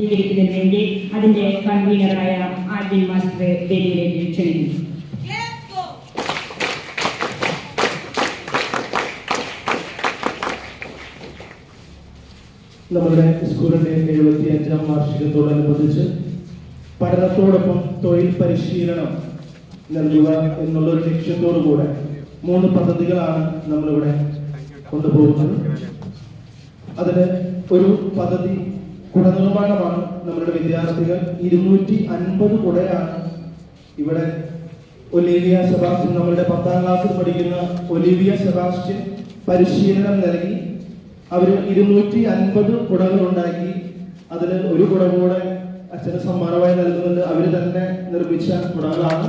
സ്വീകരിക്കുന്നതിന് വേണ്ടി അതിന്റെ കൺവീനറായ ആൽവിൻ മാസ്റ്റർ വേദിയിലേക്ക് ക്ഷണിക്കുന്നു നമ്മുടെ സ്കൂളിന്റെ എഴുപത്തി അഞ്ചാം വാർഷികത്തോടനുബന്ധിച്ച് പഠനത്തോടൊപ്പം തൊഴിൽ പരിശീലനം നൽകുക എന്നുള്ള ഒരു ലക്ഷ്യത്തോടു കൂടെ മൂന്ന് പദ്ധതികളാണ് നമ്മളിവിടെ കൊണ്ടുപോകുന്നത് അതിന് ഒരു പദ്ധതി കുട നിർമ്മാണമാണ് നമ്മളുടെ വിദ്യാർത്ഥികൾ ഇരുന്നൂറ്റി അൻപത് കുടയാണ് ഇവിടെ ഒലീവിയ സെബാസ്റ്റ്യൻ നമ്മളുടെ പത്താം ക്ലാസ്സിൽ പഠിക്കുന്ന ഒലീവിയ സെബാസ്റ്റ്യൻ പരിശീലനം നൽകി അവർ ഇരുന്നൂറ്റി അൻപത് കുടകൾ ഉണ്ടാക്കി അതിൽ ഒരു കുട കൂടെ അച്ഛന് സമ്മാനമായി നൽകുന്നുണ്ട് അവർ തന്നെ നിർമ്മിച്ച കുടകളാണ്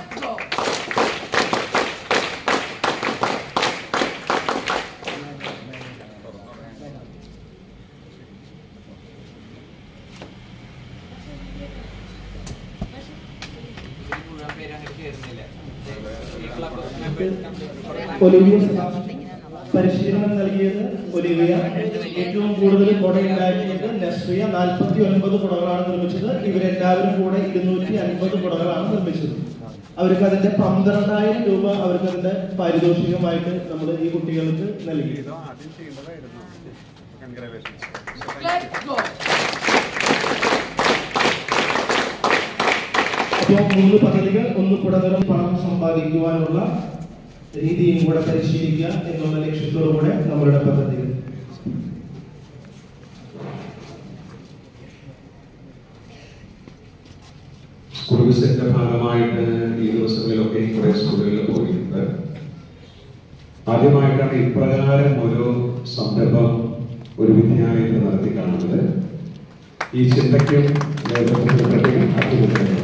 ഒലിവിയ സെബാസ്റ്റ്യൻ പരിശീലനം നൽകിയത് ഒലിവിയ ഏറ്റവും കൂടുതൽ കുടയുണ്ടാക്കിയത് നസ്രിയ നാൽപ്പത്തി ഒൻപത് കുടകളാണ് നിർമ്മിച്ചത് ഇവരെല്ലാവരും കൂടെ ഇരുന്നൂറ്റി അൻപത് കുടകളാണ് നിർമ്മിച്ചത് അവർക്ക് അതിന്റെ പന്ത്രണ്ടായിരം രൂപ അവർക്ക് അതിന്റെ പാരിതോഷികമായിട്ട് നമ്മൾ ഈ കുട്ടികൾക്ക് നൽകി അപ്പോൾ മൂന്ന് പദ്ധതികൾ ഒന്ന് കുടനിറം പണം സമ്പാദിക്കുവാനുള്ള രീതിയും കൂടെ പരിശീലിക്കുക എന്നുള്ള ലക്ഷ്യത്തോടുകൂടെ നമ്മളുടെ പദ്ധതികൾ സ്കൂൾ വിസിറ്റിന്റെ ഭാഗമായിട്ട് ഈ ദിവസങ്ങളിലൊക്കെ കുറെ സ്കൂളുകളിൽ പോയിട്ടുണ്ട് ആദ്യമായിട്ടാണ് ഇപ്രകാരം ഒരു സംരംഭം ഒരു വിദ്യാലയത്തിൽ നടത്തി കാണുന്നത് ഈ ചിന്തയ്ക്കും നേതൃത്വത്തിന് പ്രത്യേകം അഭിമുഖം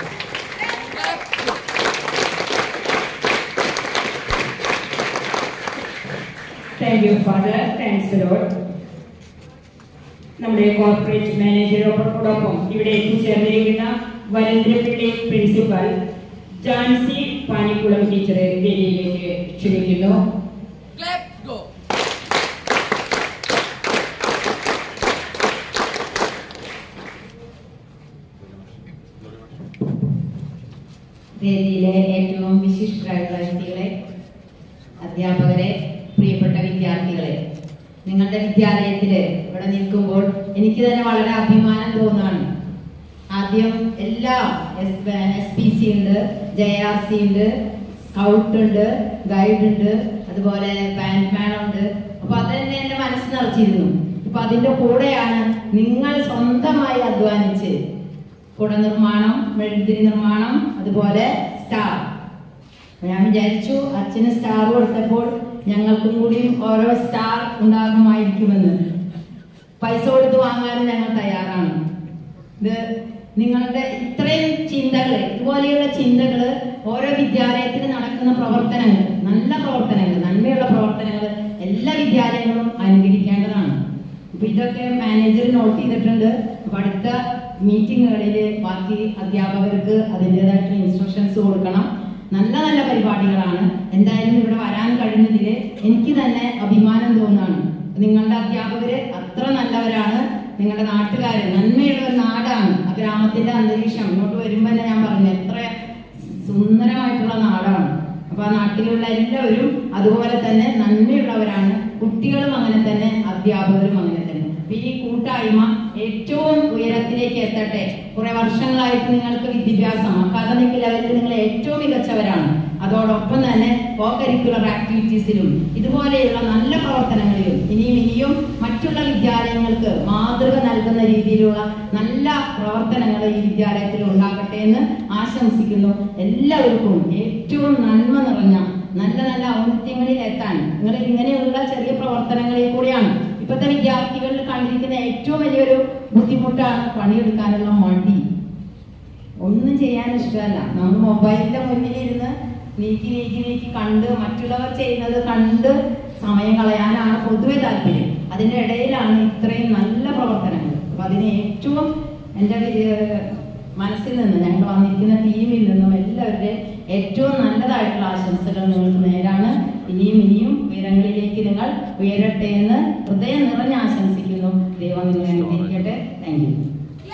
thank you father thanks Lord നമ്മുടെ കോർപ്പറേറ്റ് മാനേജറോടൊപ്പം ഇവിടെ എത്തിച്ചേർന്നിരിക്കുന്ന വരേന്ദ്രപിള്ളി പ്രിൻസിപ്പൽ ജാൻസി പാനിക്കുളം ടീച്ചറെ വേദിയിലേക്ക് ക്ഷണിക്കുന്നു വേദിയിലെ ഏറ്റവും വിശിഷ്ടരായിട്ടുള്ള വ്യക്തികളെ അധ്യാപകരെ പ്രിയപ്പെട്ട വിദ്യാർത്ഥികളെ നിങ്ങളുടെ വിദ്യാലയത്തിൽ ഇവിടെ നിൽക്കുമ്പോൾ എനിക്ക് തന്നെ വളരെ അഭിമാനം തോന്നുകയാണ് ആദ്യം എല്ലാം എസ് പി സി ഉണ്ട് ജെ ആർ സി ഉണ്ട് സ്കൗട്ട് ഉണ്ട് ഗൈഡ് ഉണ്ട് അതുപോലെ ബാൻഡ് മേളം ഉണ്ട് അപ്പൊ അത് തന്നെ എന്റെ മനസ്സ് നിറച്ചിരുന്നു ഇപ്പൊ അതിന്റെ കൂടെയാണ് നിങ്ങൾ സ്വന്തമായി അധ്വാനിച്ച് കുട നിർമ്മാണം മെഴുതിരി നിർമ്മാണം അതുപോലെ സ്റ്റാർ ഞാൻ വിചാരിച്ചു അച്ഛന് സ്റ്റാർ കൊടുത്തപ്പോൾ ഞങ്ങൾക്കും കൂടി ഓരോ സ്റ്റാർ ഉണ്ടാകുമായിരിക്കുമെന്ന് പൈസ കൊടുത്ത് വാങ്ങാനും ഞങ്ങൾ തയ്യാറാണ് ഇത് നിങ്ങളുടെ ഇത്രയും ചിന്തകൾ ഇതുപോലെയുള്ള ചിന്തകൾ ഓരോ വിദ്യാലയത്തിൽ നടക്കുന്ന പ്രവർത്തനങ്ങൾ നല്ല പ്രവർത്തനങ്ങൾ നന്മയുള്ള പ്രവർത്തനങ്ങൾ എല്ലാ വിദ്യാലയങ്ങളും അനുകരിക്കേണ്ടതാണ് അപ്പൊ ഇതൊക്കെ മാനേജർ നോട്ട് ചെയ്തിട്ടുണ്ട് അപ്പൊ അടുത്ത മീറ്റിങ്ങുകളിൽ ബാക്കി അധ്യാപകർക്ക് അതിൻ്റെതായിട്ടുള്ള ഇൻസ്ട്രക്ഷൻസ് കൊടുക്കണം നല്ല നല്ല പരിപാടികളാണ് എന്തായാലും ഇവിടെ വരാൻ കഴിഞ്ഞതിൽ എനിക്ക് തന്നെ അഭിമാനം തോന്നുകയാണ് നിങ്ങളുടെ അധ്യാപകര് അത്ര നല്ലവരാണ് നിങ്ങളുടെ നാട്ടുകാര് നന്മയുള്ള ഒരു നാടാണ് ആ ഗ്രാമത്തിന്റെ അന്തരീക്ഷം ഇങ്ങോട്ട് വരുമ്പോ തന്നെ ഞാൻ പറഞ്ഞു എത്ര സുന്ദരമായിട്ടുള്ള നാടാണ് അപ്പൊ ആ നാട്ടിലുള്ള എല്ലാവരും അതുപോലെ തന്നെ നന്മയുള്ളവരാണ് കുട്ടികളും അങ്ങനെ തന്നെ അധ്യാപകരും അങ്ങനെ തന്നെ അപ്പൊ ഈ കൂട്ടായ്മ ഏറ്റവും ഉയരത്തിലേക്ക് എത്തട്ടെ കുറെ വർഷങ്ങളായിട്ട് നിങ്ങൾക്ക് വിദ്യാഭ്യാസം അക്കാദമിക് ലെവലിൽ നിങ്ങൾ ഏറ്റവും മികച്ചവരാണ് അതോടൊപ്പം തന്നെ കോ കരിക്കുലർ ആക്ടിവിറ്റീസിലും ഇതുപോലെയുള്ള നല്ല പ്രവർത്തനങ്ങളിലും ഇനിയും ഇനിയും മറ്റുള്ള വിദ്യാലയങ്ങൾക്ക് മാതൃക നൽകുന്ന രീതിയിലുള്ള നല്ല പ്രവർത്തനങ്ങൾ ഈ വിദ്യാലയത്തിൽ ഉണ്ടാകട്ടെ എന്ന് ആശംസിക്കുന്നു എല്ലാവർക്കും ഏറ്റവും നന്മ നിറഞ്ഞ നല്ല നല്ല ഔന്നത്യങ്ങളിൽ എത്താൻ നിങ്ങൾ ഇങ്ങനെയുള്ള ചെറിയ പ്രവർത്തനങ്ങളിൽ കൂടിയാണ് ഇപ്പോഴത്തെ വിദ്യാർത്ഥികളിൽ കണ്ടിരിക്കുന്ന ഏറ്റവും വലിയൊരു ബുദ്ധിമുട്ടാണ് പണിയെടുക്കാനുള്ള മടി ഒന്നും ചെയ്യാൻ ഇഷ്ടമല്ല നമ്മൾ മൊബൈലിന്റെ മുന്നിൽ ഇരുന്ന് നീക്കി നീക്കി നീക്കി കണ്ട് മറ്റുള്ളവർ ചെയ്യുന്നത് കണ്ട് സമയം കളയാനാണ് പൊതുവെ താല്പര്യം അതിന്റെ ഇടയിലാണ് ഇത്രയും നല്ല പ്രവർത്തനങ്ങൾ അപ്പൊ അതിന് ഏറ്റവും എൻ്റെ വി- മനസ്സിൽ നിന്ന് ഞങ്ങൾ വന്നിരിക്കുന്ന ടീമിൽ നിന്നും എല്ലാവരുടെ ഏറ്റവും നല്ലതായിട്ടുള്ള ആശംസകൾ നിങ്ങൾക്ക് നേരാണ് ഇനിയും ഇനിയും ഉയരങ്ങളിലേക്ക് നിങ്ങൾ ഉയരട്ടെ എന്ന് ഹൃദയം നിറഞ്ഞ് ആശംസിക്കുന്നു ദൈവം നിങ്ങളെ അനുഗ്രഹിക്കട്ടെ thank you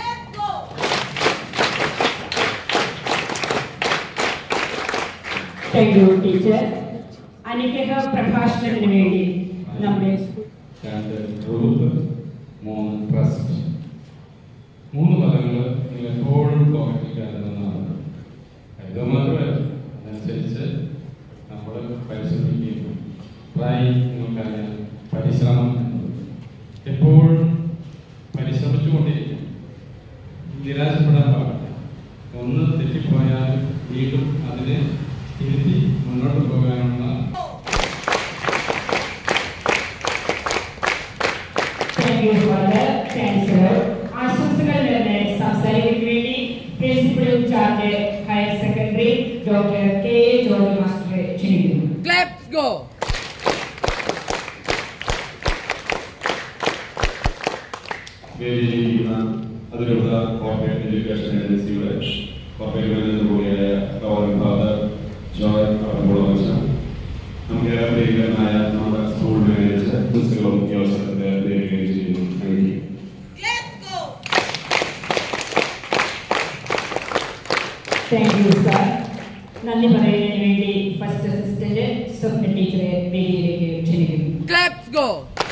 thank you teacher അനുഗ്രഹ പ്രഭാഷണത്തിന് വേണ്ടി നമ്മുടെ രണ്ട് ട്രൂത്ത് മൂന്ന് ട്രസ്റ്റ് മൂന്ന് പദങ്ങൾ നിങ്ങൾ എപ്പോഴും പോക്കറ്റിൽ കരുതുന്നതാണ് ഇത് മാത്രമല്ല അതനുസരിച്ച് നമ്മൾ പരിശ്രമിക്കുകയും ട്രൈ നിങ്ങൾക്കറിയാം പരിശ്രമം എന്നത് എപ്പോഴും പരിശ്രമിച്ചുകൊണ്ടിരിക്കും നിരാശപ്പെടാൻ പാടില്ല ഒന്ന് തെറ്റിപ്പോയാൽ വീണ്ടും അതിനെ തിരുത്തി മുന്നോട്ട് പോകാനുള്ള താങ്ക് യു ഫാദർ ചാൻസലർ ആശംസകൾ നേർന്ന് സംസാരിക്കുന്നതിന് വേണ്ടി principal in charge higher secondary doctor K A George മാസ്റ്ററെ ക്ഷണിക്കുന്നു Let's go! വേദിയിലിരിക്കുന്ന അതിരൂപത കോർപ്പറേറ്റ് എഡ്യൂക്കേഷൻ ഏജൻസിയുടെ കോർപ്പറേറ്റ് മാനേജർ കൂടിയായ ഗവർണർ ഫാദർ ജോയ് അറമ്പുളവച്ച നമുക്കേറെ പ്രിയങ്കരനായ നമ്മുടെ സ്കൂൾ മാനേജർ പ്രിൻസിപ്പളും ഈ അവസരത്തെ നേരിടുകയും ചെയ്യുന്നു thank you thank you sir നന്ദി പറയുന്നതിന് വേണ്ടി ഫസ്റ്റ് അസിസ്റ്റന്റ് സ്വപ്ന ടീച്ചറെ വേദിയിലേക്ക് ക്ഷണിക്കുന്നു Let's go!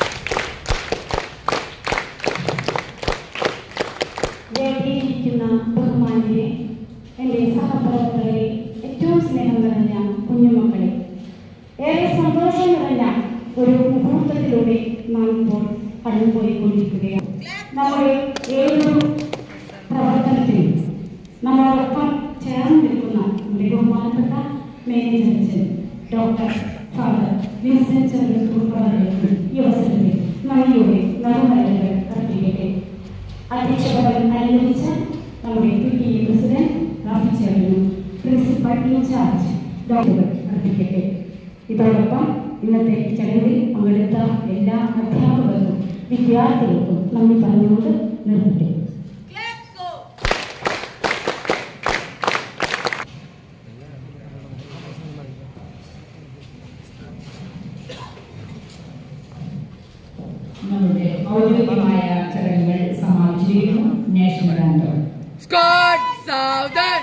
വേദിയിലിരിക്കുന്ന ബഹുമാനിയെ എൻ്റെ സഹപ്രവർത്തകരെ ഏറ്റവും സ്നേഹം നിറഞ്ഞ കുഞ്ഞുമക്കളെ ഏറെ സന്തോഷം നിറഞ്ഞ ഒരു മുഹൂർത്തത്തിലൂടെ നാം ഇപ്പോൾ കടന്നുപോയിക്കൊണ്ടിരിക്കുകയാണ് നമ്മുടെ ഏതൊരു പ്രവർത്തനത്തിനും നമ്മളോടൊപ്പം ചേർന്ന് നിൽക്കുന്ന നമ്മുടെ ബഹുമാനപ്പെട്ട മാനേജർ അച്ഛൻ ഡോക്ടർ ഫാദർ വിൻസെന്റ് ചെറിയ കുറുപ്പവർക്ക് ഈ അവസരത്തിൽ നന്ദിയോടെ നറുമലകൾ അർപ്പിക്കട്ടെ അധ്യക്ഷപദം അനുവദിച്ച നമ്മുടെ P T A president Rafi ചേർന്നു പ്രിൻസിപ്പൽ ഇൻചാർജ് ഡോക്ടർ അർപ്പിക്കട്ടെ ഇതോടൊപ്പം ഇന്നത്തെ ചടങ്ങിൽ പങ്കെടുത്ത എല്ലാ അധ്യാപകർക്കും വിദ്യാർത്ഥികൾക്കും നന്ദി പറഞ്ഞുകൊണ്ട് നിർത്തട്ടെ നമ്മുടെ ഔദ്യോഗികമായ ചടങ്ങുകൾ സമാപിച്ചിരിക്കുന്നു നാഷണൽ ആന്തം Scott Southern!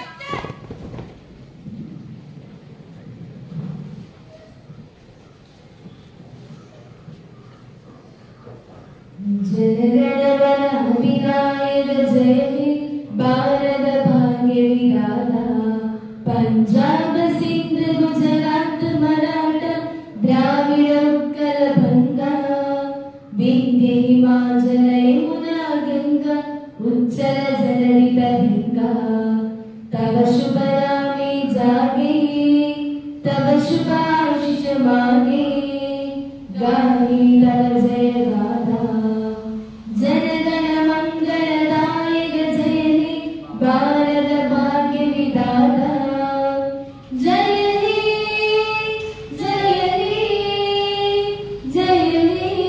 जनगणमनविनायक जय हे भारत भाग्य विधाता पंजाब सिंध गुजरात मराठा द्राविड उत्कल बंगा विंध्य हिमाचल यमुना गंगा उच्चल जलधि तरंगा तव शुभ नामे जागे तव शुभ आशीष मागे गाही तव जय गाथा जनगण मंगलदायक जय हे भारत भाग्य विधाता जय हे जय हे जय हे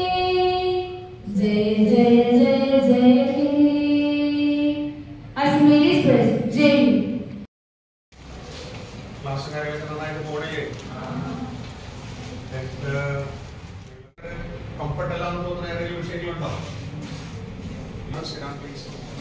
जय जय जय जय हे अस्मिन् एक्सप्रेस जय हिंद ക്ലാസ് കാര്യങ്ങളൊക്കെ നന്നായിട്ട് പോണില്ലേ കംഫർട്ട് അല്ലാന്ന് തോന്നുന്ന ഏതെങ്കിലും വിഷയങ്ങളുണ്ടോ പ്ലീസ്